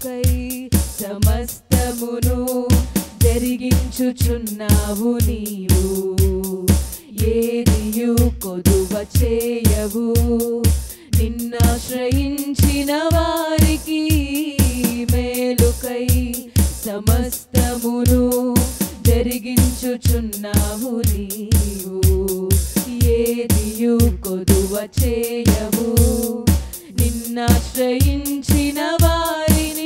మేలుకై సమస్తమును జరిగించుచున్నావు నీవు ఏదియు కొదువ చేయవు నిన్నాశ్రయించిన వారికి మేలుకై సమస్తమును జరిగించుచున్నావు నీవు ఏదియు కొదువ చేయవు నిన్నాశ్రయించిన వారిని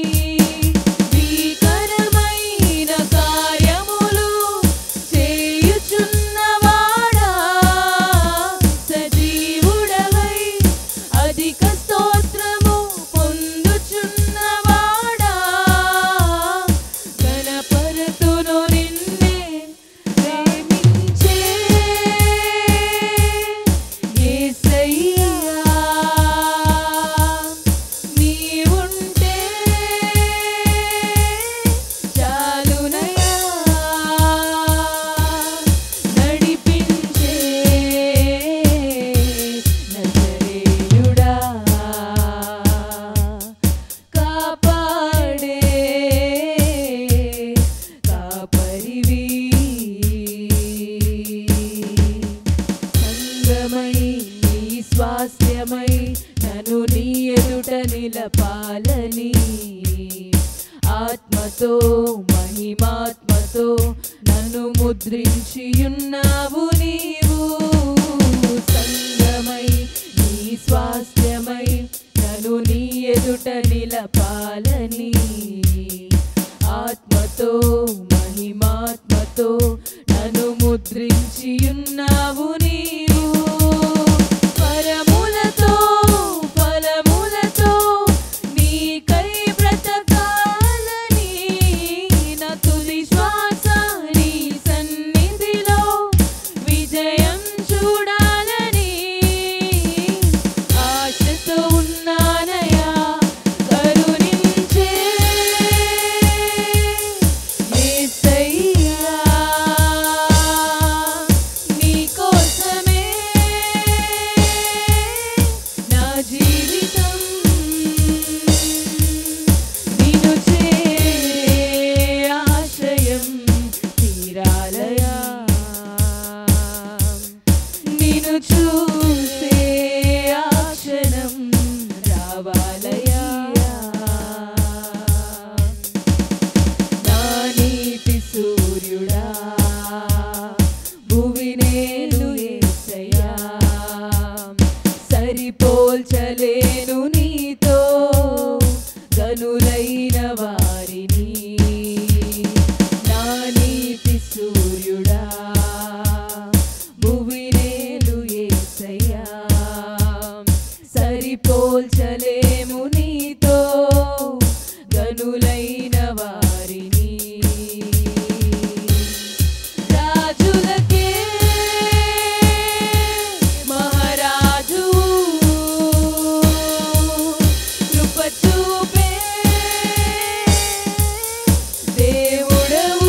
భీకరమైన కార్యములు చేయుచున్నవాడా సజీవుడవై అధిక స్తోత్రము పొందుచున్నవాడా గణపరతును నిన్నే ప్రేమించే యేసయ్యా నీవుంటే చాలునయా నడిపించే నజరేయుడా కాపాడే కాపరివి సంగమై నీ స్వాస్థ్యమై నన్ను నీ ఎదుట నిలపాలని ఆత్మతో మహిమాత్మతో నన్ను ముద్రించియున్నావు నీవు సంగమై నీ స్వాస్థ్యమై నన్ను నీ ఎదుట నిలపాలని ఆత్మతో మహిమాత్మతో నన్ను ముద్రించియున్నావు నీవు పరములతో ఫలములతో నీకై బ్రతకాలని నా తుది శ్వాస నీ సన్నిధిలో విజయం చూడాలని ఆశతో ఉన్నానయా కరుణించే యేసయ్యా నీకోసమే నా జీవితం నిన్ను చేరే ఆశయం తీరాలయా నిన్ను చూసే ఆ క్షణం రావాలయా నా నీతి సూర్యుడా భువినేలు యేసయ్యా సరిపోల్చలేను నీతో గనులైన వారిని నా నీతి సూర్యుడా భువినేలు యేసయ్యా సరిపోల్చలేము నీతో గనులైన వారిని రాజులకే మహారాజు కృప చూపే దేవుడవు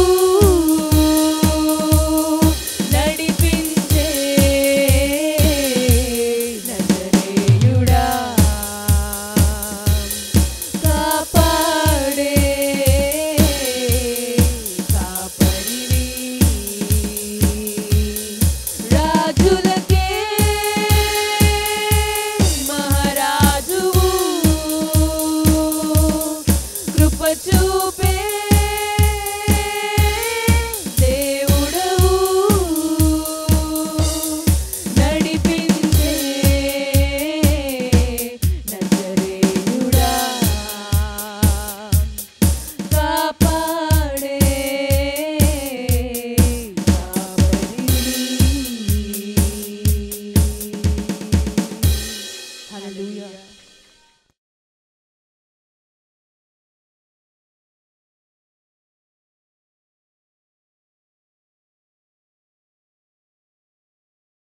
నడిపించే నజరేయుడా కాపాడే కాపరివి రాజులకే మహారాజువు కృప చూపే